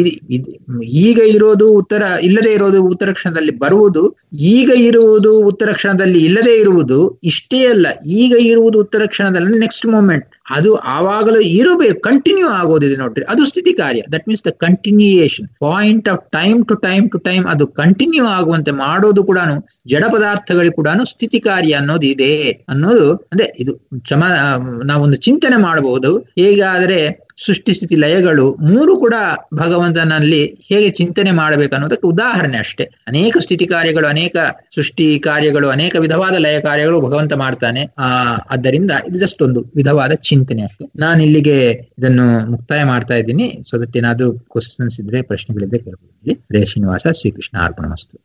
ಈಗ ಇರೋದು ಉತ್ತರ ಇಲ್ಲದೆ ಇರೋದು ಉತ್ತರ ಕ್ಷಣದಲ್ಲಿ ಬರುವುದು ಈಗ ಇರುವುದು ಉತ್ತರ ಕ್ಷಣದಲ್ಲಿ ಇಲ್ಲದೆ ಇರುವುದು ಇಷ್ಟೇ ಅಲ್ಲ ಈಗ ಇರುವುದು ಉತ್ತರ ಕ್ಷಣದಲ್ಲಿ ನೆಕ್ಸ್ಟ್ ಮೂಮೆಂಟ್ ಅದು ಆವಾಗಲೂ ಇರಬೇಕು ಕಂಟಿನ್ಯೂ ಆಗೋದಿದೆ ನೋಡ್ರಿ ಅದು ಸ್ಥಿತಿ ಕಾರ್ಯ that means the continuation point of time to time to time ಅದು ಕಂಟಿನ್ಯೂ ಆಗುವಂತೆ ಮಾಡೋದು ಕೂಡ ಜಡ ಪದಾರ್ಥಗಳಿಗೆ ಕೂಡ ಸ್ಥಿತಿ ಕಾರ್ಯ ಅನ್ನೋದು ಇದೆ ಅನ್ನೋದು ಅಂದ್ರೆ ಇದು ಕ್ಷಮ ನಾವೊಂದು ಚಿಂತನೆ ಮಾಡಬಹುದು ಹೇಗಾದ್ರೆ ಸೃಷ್ಟಿ ಸ್ಥಿತಿ ಲಯಗಳು ಮೂರು ಕೂಡ ಭಗವಂತನಲ್ಲಿ ಹೇಗೆ ಚಿಂತನೆ ಮಾಡಬೇಕು ಅನ್ನೋದಕ್ಕೆ ಉದಾಹರಣೆ ಅಷ್ಟೇ ಅನೇಕ ಸ್ಥಿತಿ ಕಾರ್ಯಗಳು ಅನೇಕ ಸೃಷ್ಟಿ ಕಾರ್ಯಗಳು ಅನೇಕ ವಿಧವಾದ ಲಯ ಕಾರ್ಯಗಳು ಭಗವಂತ ಮಾಡ್ತಾನೆ ಆ ಆದ್ದರಿಂದ ಇದು ಜಸ್ಟ್ ಒಂದು ವಿಧವಾದ ಚಿಂತನೆ ಅಷ್ಟೇ ನಾನು ಇಲ್ಲಿಗೆ ಇದನ್ನು ಮುಕ್ತಾಯ ಮಾಡ್ತಾ ಇದ್ದೀನಿ ಸೊ ದಟ್ ಏನಾದ್ರು ಕ್ವಶನ್ಸ್ ಇದ್ರೆ ಪ್ರಶ್ನೆಗಳಿದ್ರೆ ಕೇಳ್ಬೋದು ಹರೇ ಶ್ರೀನಿವಾಸ ಶ್ರೀಕೃಷ್ಣ ಅರ್ಪಣ ಮಸ್ತು